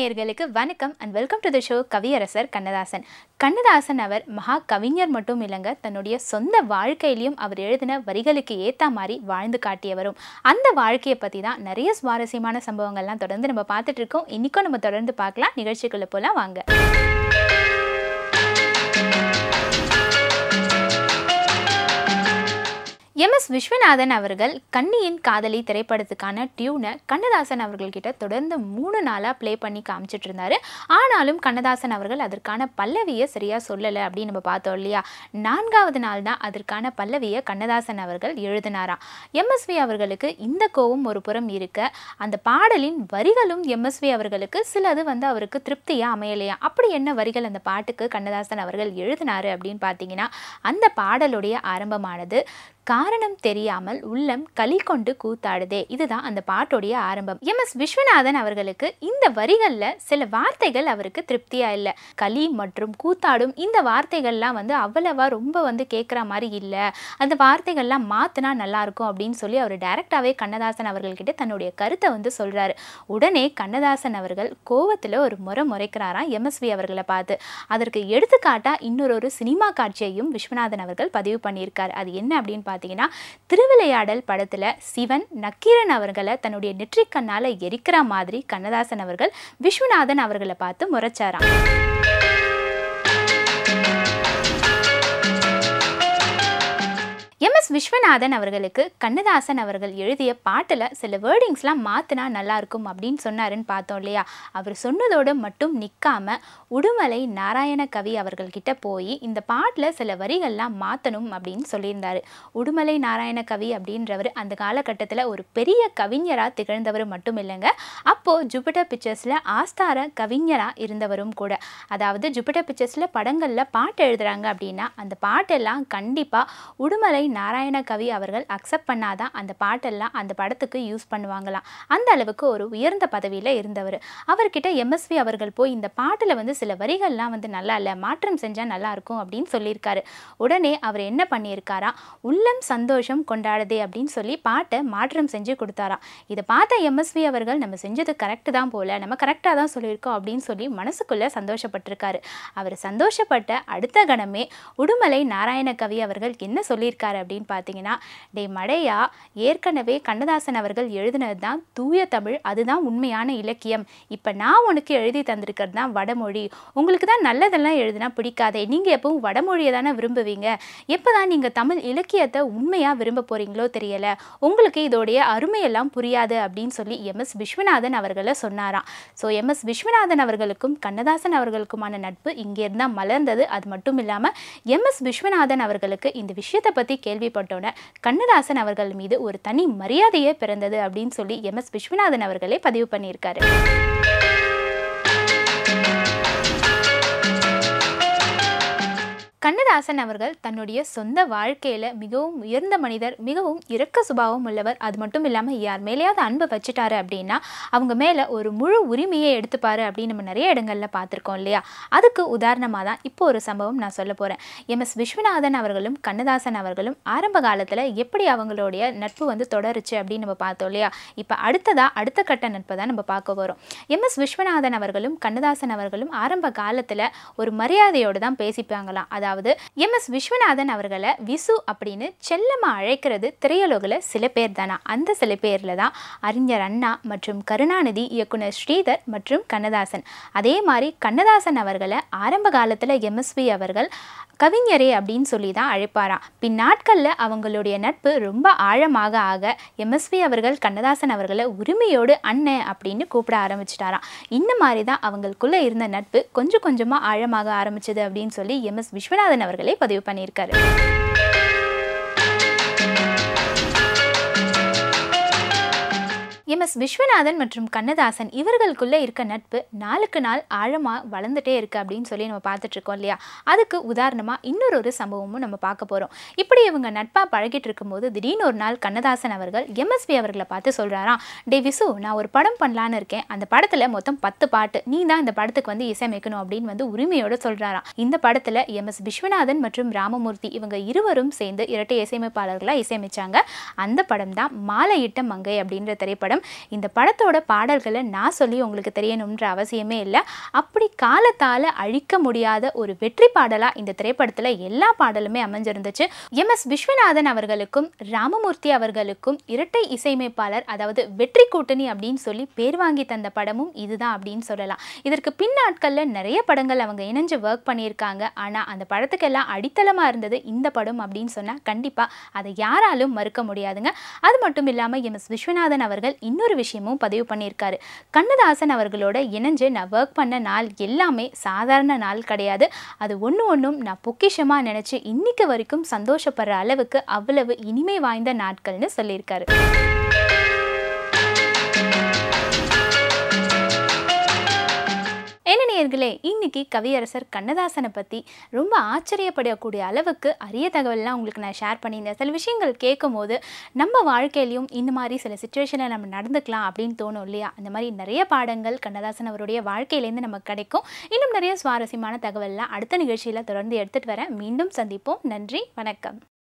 நேயர்களுக்கு வணக்கம் and welcome to the show கவியரசர் கண்ணதாசன் கண்ணதாசன் அவர் மகா கவிஞர் மட்டும் இல்லைங்க தன்னுடைய சொந்த வாழ்க்கையிலையும் அவர் எழுதின வரிகளுக்கு ஏற்ற மாதிரி வாழ்ந்து காட்டியவரும் அந்த வாழ்க்கையை பற்றி தான் நிறைய சுவாரஸ்யமான சம்பவங்கள்லாம் தொடர்ந்து நம்ம பார்த்துட்டு இருக்கோம் இன்றைக்கும் நம்ம தொடர்ந்து பார்க்கலாம் நிகழ்ச்சிக்குள்ளே போகலாம் வாங்க எம் எஸ் விஸ்வநாதன் அவர்கள் கன்னியின் காதலி திரைப்படத்துக்கான டியூனை கண்ணதாசன் அவர்கள்கிட்ட தொடர்ந்து மூணு நாளாக ப்ளே பண்ணி காமிச்சிட்டு இருந்தாரு ஆனாலும் கண்ணதாசன் அவர்கள் அதற்கான பல்லவியை சரியாக சொல்லலை அப்படின்னு நம்ம பார்த்தோம் இல்லையா நான்காவது நாள் தான் அதற்கான பல்லவியை கண்ணதாசன் அவர்கள் எழுதினாராம் எம்எஸ்வி அவர்களுக்கு இந்த கோவம் ஒரு புறம் இருக்க அந்த பாடலின் வரிகளும் எம்எஸ்வி அவர்களுக்கு சிலது வந்து அவருக்கு திருப்தியாக அமையலையா அப்படி என்ன வரிகள் அந்த பாட்டுக்கு கண்ணதாசன் அவர்கள் எழுதினாரு அப்படின்னு பார்த்தீங்கன்னா அந்த பாடலுடைய ஆரம்பமானது காரணம் தெரியாமல் உள்ளம் களி கொண்டு கூத்தாடுதே இதுதான் அந்த பாட்டுடைய ஆரம்பம் எம் எஸ் விஸ்வநாதன் அவர்களுக்கு இந்த வரிகளில் சில வார்த்தைகள் அவருக்கு திருப்தியா இல்லை களி மற்றும் கூத்தாடும் இந்த வார்த்தைகள்லாம் வந்து அவ்வளவா ரொம்ப வந்து கேட்குற மாதிரி இல்லை அந்த வார்த்தைகள்லாம் மாற்றினா நல்லா இருக்கும் அப்படின்னு சொல்லி அவர் டைரக்டாகவே கண்ணதாசன் அவர்கள்கிட்ட தன்னுடைய கருத்தை வந்து சொல்கிறாரு உடனே கண்ணதாசன் அவர்கள் கோவத்தில் ஒரு முறை முறைக்கிறாராம் எம்எஸ்வி அவர்களை பார்த்து அதற்கு எடுத்துக்காட்டா இன்னொரு ஒரு சினிமா காட்சியையும் விஸ்வநாதன் அவர்கள் பதிவு பண்ணியிருக்காரு அது என்ன அப்படின்னு பார்த்தீங்கன்னா திருவிளையாடல் படத்தில் சிவன் நக்கீரன் அவர்களை தன்னுடைய நெற்றிக் கண்ணால் எரிக்கிற மாதிரி கண்ணதாசன் அவர்கள் விஸ்வநாதன் அவர்களை பார்த்து முறைச்சாராம் எம் எஸ் விஸ்வநாதன் அவர்களுக்கு கண்ணதாசன் அவர்கள் எழுதிய பாட்டில் சில வேர்டிங்ஸ்லாம் மாற்றினா நல்லாயிருக்கும் அப்படின்னு சொன்னாருன்னு பார்த்தோம் இல்லையா அவர் சொன்னதோடு மட்டும் நிற்காம உடுமலை நாராயண கவி அவர்கள்கிட்ட போய் இந்த பாட்டில் சில வரிகள்லாம் மாற்றணும் அப்படின்னு சொல்லியிருந்தாரு உடுமலை நாராயண கவி அப்படின்றவர் அந்த காலகட்டத்தில் ஒரு பெரிய கவிஞராக திகழ்ந்தவர் மட்டும் இல்லைங்க அப்போது ஜூபிட்டர் பிக்சர்ஸில் ஆஸ்தார கவிஞராக இருந்தவரும் கூட அதாவது ஜூபிட்டர் பிக்சர்ஸில் படங்களில் பாட்டு எழுதுகிறாங்க அப்படின்னா அந்த பாட்டெல்லாம் கண்டிப்பாக உடுமலை நாராயண கவி அவர்கள் அக்செப்ட் பண்ணாதான் அந்த பாட்டெல்லாம் அந்த படத்துக்கு யூஸ் பண்ணுவாங்களாம் அந்த அளவுக்கு ஒரு உயர்ந்த பதவியில் இருந்தவர் அவர்கிட்ட எம்எஸ்வி அவர்கள் போய் இந்த பாட்டில் வந்து சில வரிகள்லாம் வந்து நல்லா இல்லை மாற்றம் செஞ்சால் நல்லா இருக்கும் அப்படின்னு சொல்லியிருக்காரு உடனே அவர் என்ன பண்ணியிருக்காராம் உள்ளம் சந்தோஷம் கொண்டாடுதே அப்படின்னு சொல்லி பாட்டை மாற்றம் செஞ்சு கொடுத்தாராம் இதை பார்த்த எம்எஸ்வி அவர்கள் நம்ம செஞ்சது கரெக்டு தான் போல நம்ம கரெக்டாக தான் சொல்லியிருக்கோம் அப்படின்னு சொல்லி மனசுக்குள்ளே சந்தோஷப்பட்டிருக்காரு அவர் சந்தோஷப்பட்ட அடுத்த கணமே உடுமலை நாராயண கவி அவர்கள் என்ன சொல்லியிருக்காரு அப்படின்னு பார்த்தீங்கன்னா டே மடையா ஏற்கனவே கண்ணதாசன் அவர்கள் எழுதினது தான் தூய தமிழ் அதுதான் உண்மையான இலக்கியம் இப்போ நான் உனக்கு எழுதி தந்திருக்கிறது தான் வடமொழி உங்களுக்கு தான் நல்லதெல்லாம் எழுதினா பிடிக்காதே நீங்கள் எப்பவும் வடமொழியை தானே விரும்புவீங்க எப்போ தான் நீங்கள் தமிழ் இலக்கியத்தை உண்மையாக விரும்ப போகிறீங்களோ தெரியலை உங்களுக்கு இதோடைய அருமையெல்லாம் புரியாது அப்படின்னு சொல்லி எம் எஸ் விஸ்வநாதன் அவர்களை சொன்னாராம் ஸோ எம் எஸ் விஸ்வநாதன் அவர்களுக்கும் கண்ணதாசன் அவர்களுக்குமான நட்பு இங்கே இருந்தால் மலர்ந்தது அது மட்டும் இல்லாமல் எம் எஸ் விஸ்வநாதன் அவர்களுக்கு இந்த விஷயத்தை பற்றி கேள்விப்பட்டோன்னே கண்ணதாசன் அவர்கள் மீது ஒரு தனி மரியாதையே பிறந்தது அப்படின்னு சொல்லி எம் எஸ் விஸ்வநாதன் அவர்களே பதிவு பண்ணியிருக்காரு கண்ணதாசன் அவர்கள் தன்னுடைய சொந்த வாழ்க்கையில் மிகவும் உயர்ந்த மனிதர் மிகவும் இரக்க சுபாவம் உள்ளவர் அது மட்டும் இல்லாமல் யார் மேலேயாவது அன்பு வச்சுட்டாரு அப்படின்னா அவங்க மேலே ஒரு முழு உரிமையை எடுத்துப்பாரு அப்படின்னு நம்ம நிறைய இடங்களில் பார்த்துருக்கோம் இல்லையா அதுக்கு உதாரணமாக தான் இப்போ ஒரு சம்பவம் நான் சொல்ல போகிறேன் எம் எஸ் விஸ்வநாதன் அவர்களும் கண்ணதாசன் அவர்களும் ஆரம்ப காலத்தில் எப்படி அவங்களுடைய நட்பு வந்து தொடருச்சு அப்படின்னு நம்ம பார்த்தோம் இல்லையா இப்போ அடுத்ததாக அடுத்த கட்ட நட்பை தான் நம்ம பார்க்க போகிறோம் எம் எஸ் விஸ்வநாதன் அவர்களும் கண்ணதாசன் அவர்களும் ஆரம்ப காலத்தில் ஒரு மரியாதையோடு தான் பேசிப்பாங்களாம் அதாவது எம் எஸ் விஸ்வநாதன் அவர்களை விசு அப்படின்னு செல்லமாக அழைக்கிறது திரையுலகில் சில பேர் தானா அந்த சில பேரில் தான் அறிஞர் அண்ணா மற்றும் கருணாநிதி இயக்குனர் ஸ்ரீதர் மற்றும் கண்ணதாசன் அதே மாதிரி கண்ணதாசன் அவர்களை ஆரம்ப காலத்தில் எம்எஸ்வி அவர்கள் கவிஞரே அப்படின்னு சொல்லி தான் அழைப்பாராம் பின்னாட்களில் அவங்களுடைய நட்பு ரொம்ப ஆழமாக ஆக எம்எஸ்வி அவர்கள் கண்ணதாசன் அவர்களை உரிமையோடு அண்ணன் அப்படின்னு கூப்பிட ஆரம்பிச்சிட்டாராம் இந்த மாதிரி தான் அவங்களுக்குள்ளே இருந்த நட்பு கொஞ்சம் கொஞ்சமாக ஆழமாக ஆரம்பிச்சது அப்படின்னு சொல்லி எம்எஸ் விஸ்வநாதன் அவர்களே பதிவு பண்ணியிருக்காரு எம் எஸ் விஸ்வநாதன் மற்றும் கண்ணதாசன் இவர்களுக்குள்ளே இருக்க நட்பு நாளுக்கு நாள் ஆழமாக வளர்ந்துட்டே இருக்கு அப்படின்னு சொல்லி நம்ம பார்த்துட்டு இருக்கோம் இல்லையா அதுக்கு உதாரணமாக இன்னொரு ஒரு சம்பவமும் நம்ம பார்க்க போகிறோம் இப்படி இவங்க நட்பாக பழகிட்டு இருக்கும்போது திடீர்னு ஒரு நாள் கண்ணதாசன் அவர்கள் எம்எஸ்வி அவர்களை பார்த்து சொல்கிறாராம் டே விசு நான் ஒரு படம் பண்ணலான்னு இருக்கேன் அந்த படத்தில் மொத்தம் பத்து பாட்டு நீ தான் இந்த படத்துக்கு வந்து இசையமைக்கணும் அப்படின்னு வந்து உரிமையோடு சொல்கிறாராம் இந்த படத்தில் எம் எஸ் விஸ்வநாதன் மற்றும் ராமமூர்த்தி இவங்க இருவரும் சேர்ந்து இரட்டை இசையமைப்பாளர்களாக இசையமைச்சாங்க அந்த படம் தான் மாலையிட்ட மங்கை அப்படின்ற திரைப்படம் படம் இந்த படத்தோட பாடல்களை நான் சொல்லி உங்களுக்கு தெரியணுன்ற அவசியமே இல்லை அப்படி காலத்தால் அழிக்க முடியாத ஒரு வெற்றி பாடலாக இந்த திரைப்படத்தில் எல்லா பாடலுமே அமைஞ்சிருந்துச்சு எம் எஸ் விஸ்வநாதன் அவர்களுக்கும் ராமமூர்த்தி அவர்களுக்கும் இரட்டை இசையமைப்பாளர் அதாவது வெற்றி கூட்டணி அப்படின்னு சொல்லி பேர் வாங்கி தந்த படமும் இதுதான் அப்படின்னு சொல்லலாம் இதற்கு பின்னாட்களில் நிறைய படங்கள் அவங்க இணைஞ்சு ஒர்க் பண்ணியிருக்காங்க ஆனால் அந்த படத்துக்கெல்லாம் அடித்தளமாக இருந்தது இந்த படம் அப்படின்னு சொன்னால் கண்டிப்பாக அதை யாராலும் மறுக்க முடியாதுங்க அது மட்டும் இல்லாமல் எம் எஸ் விஸ்வநாதன் அவர்கள் இன்னொரு விஷயமும் பதிவு பண்ணியிருக்காரு கண்ணதாசன் அவர்களோட இணைஞ்சு நான் ஒர்க் பண்ண நாள் எல்லாமே சாதாரண நாள் கிடையாது அது ஒன்று ஒன்றும் நான் பொக்கிஷமாக நினச்சி இன்னைக்கு வரைக்கும் சந்தோஷப்படுற அளவுக்கு அவ்வளவு இனிமை வாய்ந்த நாட்கள்னு சொல்லியிருக்காரு என்ன நேயர்களே இன்னைக்கு கவியரசர் கண்ணதாசனை பற்றி ரொம்ப ஆச்சரியப்படக்கூடிய அளவுக்கு அரிய தகவல்லாம் உங்களுக்கு நான் ஷேர் பண்ணியிருந்தேன் சில விஷயங்கள் கேட்கும் போது நம்ம வாழ்க்கையிலையும் இந்த மாதிரி சில சுச்சுவேஷனில் நம்ம நடந்துக்கலாம் அப்படின்னு தோணும் இல்லையா அந்த மாதிரி நிறைய பாடங்கள் கண்ணதாசன் அவருடைய வாழ்க்கையிலேருந்து நமக்கு கிடைக்கும் இன்னும் நிறைய சுவாரஸ்யமான தகவல்லாம் அடுத்த நிகழ்ச்சியில் தொடர்ந்து எடுத்துகிட்டு வரேன் மீண்டும் சந்திப்போம் நன்றி வணக்கம்